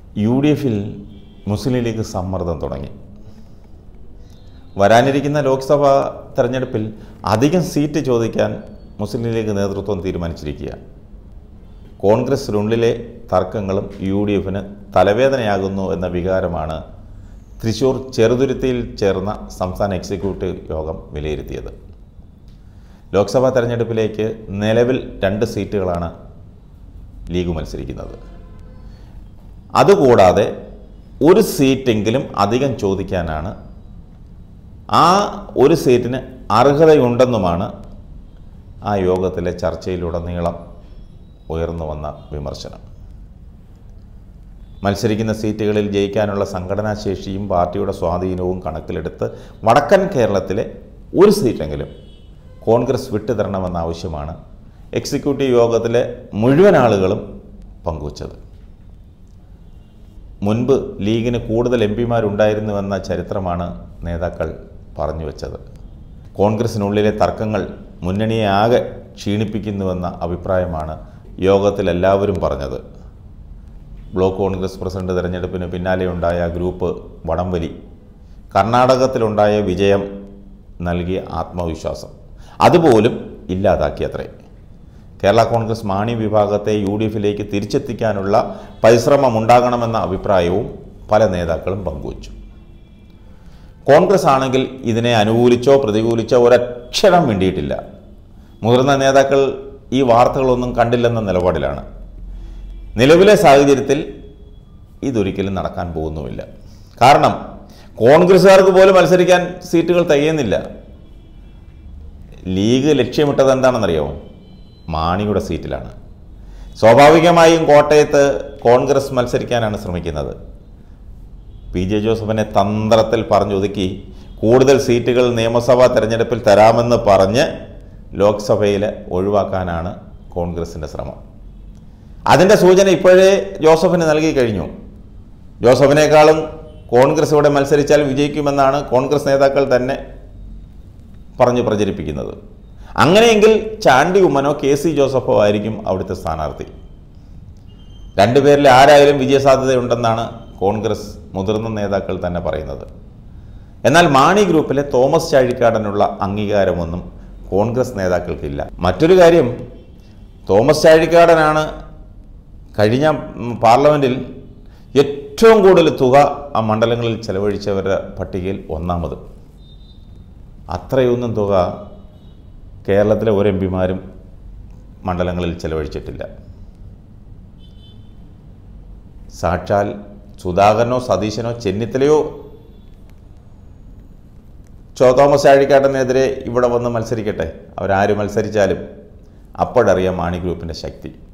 U D എഫിൽ മുസ്ലിം league സമ്മർദ്ദം തുടങ്ങി വരാനിരിക്കുന്ന ലോക്സഭാ തെരഞ്ഞെടുപ്പിൽ അധികം സീറ്റ് ചോദിക്കാൻ മുസ്ലിം ലീഗ് നേതൃത്വം തീരുമാനിച്ചിരിക്കുക കോൺഗ്രസിനുള്ളിലെ തർക്കങ്ങളും യു ഡി എഫിന് തലവേദനയാകുന്നു എന്ന വികാരമാണ് തൃശൂർ ചെറുതുരുത്തിയിൽ ചേർന്ന സംസ്ഥാന എക്സിക്യൂട്ടീവ് യോഗം വിലയിരുത്തിയത് ലോക്സഭാ തെരഞ്ഞെടുപ്പിലേക്ക് നിലവിൽ രണ്ട് സീറ്റുകളാണ് ലീഗ് മത്സരിക്കുന്നത് അതുകൂടാതെ ഒരു സീറ്റെങ്കിലും അധികം ചോദിക്കാനാണ് ആ ഒരു സീറ്റിന് അർഹതയുണ്ടെന്നുമാണ് ആ യോഗത്തിലെ ചർച്ചയിലുടനീളം ഉയർന്നു വന്ന വിമർശനം മത്സരിക്കുന്ന സീറ്റുകളിൽ ജയിക്കാനുള്ള സംഘടനാ ശേഷിയും പാർട്ടിയുടെ സ്വാധീനവും കണക്കിലെടുത്ത് വടക്കൻ കേരളത്തിലെ ഒരു സീറ്റെങ്കിലും കോൺഗ്രസ് വിട്ടുതരണമെന്ന ആവശ്യമാണ് എക്സിക്യൂട്ടീവ് യോഗത്തിലെ മുഴുവൻ ആളുകളും പങ്കുവച്ചത് മുൻപ് ലീഗിന് കൂടുതൽ എം പിമാരുണ്ടായിരുന്നുവെന്ന ചരിത്രമാണ് നേതാക്കൾ പറഞ്ഞു വച്ചത് കോൺഗ്രസിനുള്ളിലെ തർക്കങ്ങൾ മുന്നണിയെ ആകെ ക്ഷീണിപ്പിക്കുന്നുവെന്ന അഭിപ്രായമാണ് യോഗത്തിൽ എല്ലാവരും പറഞ്ഞത് ബ്ലോക്ക് കോൺഗ്രസ് പ്രസിഡന്റ് തെരഞ്ഞെടുപ്പിന് പിന്നാലെയുണ്ടായ ഗ്രൂപ്പ് വടംവലി കർണാടകത്തിലുണ്ടായ വിജയം നൽകിയ ആത്മവിശ്വാസം അതുപോലും ഇല്ലാതാക്കിയത്രേ കേരള കോൺഗ്രസ് മാണി വിഭാഗത്തെ യു ഡി എഫിലേക്ക് തിരിച്ചെത്തിക്കാനുള്ള പരിശ്രമം ഉണ്ടാകണമെന്ന അഭിപ്രായവും പല നേതാക്കളും പങ്കുവച്ചു കോൺഗ്രസ് ആണെങ്കിൽ ഇതിനെ അനുകൂലിച്ചോ പ്രതികൂലിച്ചോ ഒരക്ഷരം വേണ്ടിയിട്ടില്ല മുതിർന്ന നേതാക്കൾ ഈ വാർത്തകളൊന്നും കണ്ടില്ലെന്ന നിലപാടിലാണ് നിലവിലെ സാഹചര്യത്തിൽ ഇതൊരിക്കലും നടക്കാൻ പോകുന്നുമില്ല കാരണം കോൺഗ്രസ്സുകാർക്ക് പോലും മത്സരിക്കാൻ സീറ്റുകൾ തികയുന്നില്ല ലീഗ് ലക്ഷ്യമിട്ടത് എന്താണെന്നറിയാമോ മാണിയുടെ സീറ്റിലാണ് സ്വാഭാവികമായും കോട്ടയത്ത് കോൺഗ്രസ് മത്സരിക്കാനാണ് ശ്രമിക്കുന്നത് പി ജെ ജോസഫിനെ തന്ത്രത്തിൽ പറഞ്ഞൊതുക്കി കൂടുതൽ സീറ്റുകൾ നിയമസഭാ തെരഞ്ഞെടുപ്പിൽ തരാമെന്ന് പറഞ്ഞ് ലോക്സഭയിൽ ഒഴിവാക്കാനാണ് കോൺഗ്രസിൻ്റെ ശ്രമം അതിൻ്റെ സൂചന ഇപ്പോഴേ ജോസഫിന് നൽകി കഴിഞ്ഞു ജോസഫിനേക്കാളും കോൺഗ്രസ് ഇവിടെ മത്സരിച്ചാൽ വിജയിക്കുമെന്നാണ് കോൺഗ്രസ് നേതാക്കൾ തന്നെ പറഞ്ഞു പ്രചരിപ്പിക്കുന്നത് അങ്ങനെയെങ്കിൽ ചാണ്ടി ഉമ്മനോ കെ സി ജോസഫോ ആയിരിക്കും അവിടുത്തെ സ്ഥാനാർത്ഥി രണ്ടുപേരിൽ ആരായാലും വിജയസാധ്യതയുണ്ടെന്നാണ് കോൺഗ്രസ് മുതിർന്ന നേതാക്കൾ തന്നെ പറയുന്നത് എന്നാൽ മാണി ഗ്രൂപ്പിലെ തോമസ് ചാഴിക്കാടനുള്ള അംഗീകാരമൊന്നും കോൺഗ്രസ് നേതാക്കൾക്കില്ല മറ്റൊരു കാര്യം തോമസ് ചാഴിക്കാടനാണ് കഴിഞ്ഞ ഉം, പാർലമെൻറ്റിൽ ഏറ്റവും കൂടുതൽ തുക ആ മണ്ഡലങ്ങളിൽ ചെലവഴിച്ചവരുടെ പട്ടികയിൽ ഒന്നാമത് അത്രയൊന്നും തുക കേരളത്തിലെ ഒരു എം പിമാരും മണ്ഡലങ്ങളിൽ ചെലവഴിച്ചിട്ടില്ല സാക്ഷാൽ സുധാകരനോ സതീശനോ ചെന്നിത്തലയോ ചോ തോമസ് ചാഴിക്കാട്ടനെതിരെ ഇവിടെ വന്ന് മത്സരിക്കട്ടെ അവരാര് മത്സരിച്ചാലും അപ്പോഴറിയാം മാണി ഗ്രൂപ്പിൻ്റെ ശക്തി